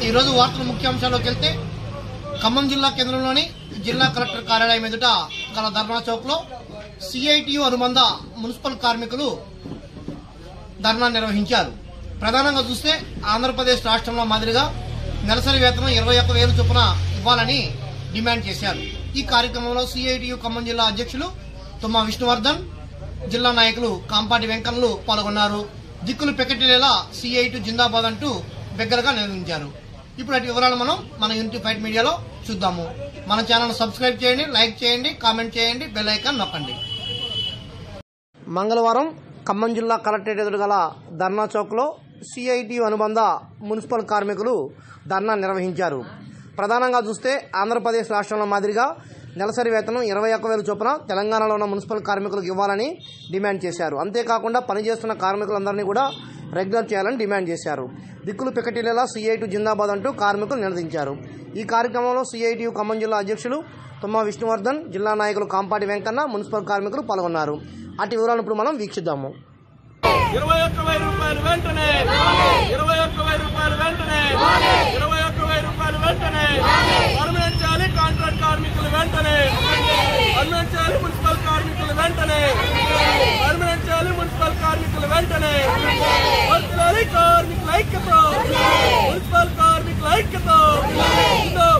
ఈరోజు వార్తల ముఖ్యాంశాల్లోకి వెళ్తే ఖమ్మం జిల్లా కేంద్రంలోని జిల్లా కలెక్టర్ కార్యాలయం ఎదుట గల ధర్నా చౌక్ లో సిఐటియు అనుబంధ మున్సిపల్ కార్మికులు ధర్నా నిర్వహించారు ప్రధానంగా చూస్తే ఆంధ్రప్రదేశ్ రాష్ట్రంలో మాదిరిగా నెలసరి వేతనం ఇరవై ఒక్క వేలు చొప్పున ఇవ్వాలని డిమాండ్ చేశారు ఈ కార్యక్రమంలో సిఐటియు ఖమ్మం జిల్లా అధ్యక్షులు తుమ్మా విష్ణువర్ధన్ జిల్లా నాయకులు కాంపాటి వెంకన్నలు పాల్గొన్నారు దిక్కులు పెకటిలేలా సిఐటి జిందాబాద్ అంటూ బిగ్గరగా నిర్వహించారు ఇప్పుడు అటు వివరాలు మనం మన యూనిటీ ఫైట్ మీడియాలో చూద్దాము మన ఛానల్ సబ్స్క్రైబ్ చేయండి లైక్ చేయండి కామెంట్ చేయండి బెల్ ఐకాన్ నొక్కండి మంగళవారం ఖమ్మం జిల్లా కలెక్టరేట్ ఎదురుగల ధర్నా చౌక్లో సిఐటి అనుబంధ మున్సిపల్ కార్మికులు ధర్నా నిర్వహించారు ప్రధానంగా చూస్తే ఆంధ్రప్రదేశ్ రాష్ట్రంలో మాదిరిగా నెలసరి వేతనం ఇరవై ఒక్క వేల చొప్పున తెలంగాణలో ఉన్న మున్సిపల్ కార్మికులకు ఇవ్వాలని డిమాండ్ చేశారు అంతేకాకుండా పనిచేస్తున్న కార్మికులందరినీ కూడా రెగ్యులర్ చేయాలని డిమాండ్ చేశారు దిక్కులు పికటిలేలా సిఐటి జిందాబాద్ అంటూ కార్మికులు నిలదించారు ఈ కార్యక్రమంలో సిఐటియు ఖమ్మం జిల్లా అధ్యక్షులు తుమ్మా విష్ణువర్ధన్ జిల్లా నాయకులు కాంపాటి వెంకన్న మున్సిపల్ కార్మికులు పాల్గొన్నారు అటు వివరాలను ఇప్పుడు మనం వీక్షిద్దాము ఇరవై ఒక్క వెయ్యి రూపాయలు వెంటనే ఇరవై ఒక్క వెయ్యి రూపాయలు వెంటనే ఇరవై ఒక్క వెయ్యి రూపాయలు వెంటనే పర్మనెంట్ చేయాలి కాంట్రాక్ట్ కార్మికులు వెంటనే పర్మనెంట్ చేయాలి మున్సిపల్ కార్మికులు వెంటనే పర్మనెంట్ చేయాలి మున్సిపల్ కార్మికులు వెంటనే వర్తిల్లాలి కార్మికుల ఐక్యత మున్సిపల్ కార్మికుల ఐక్యత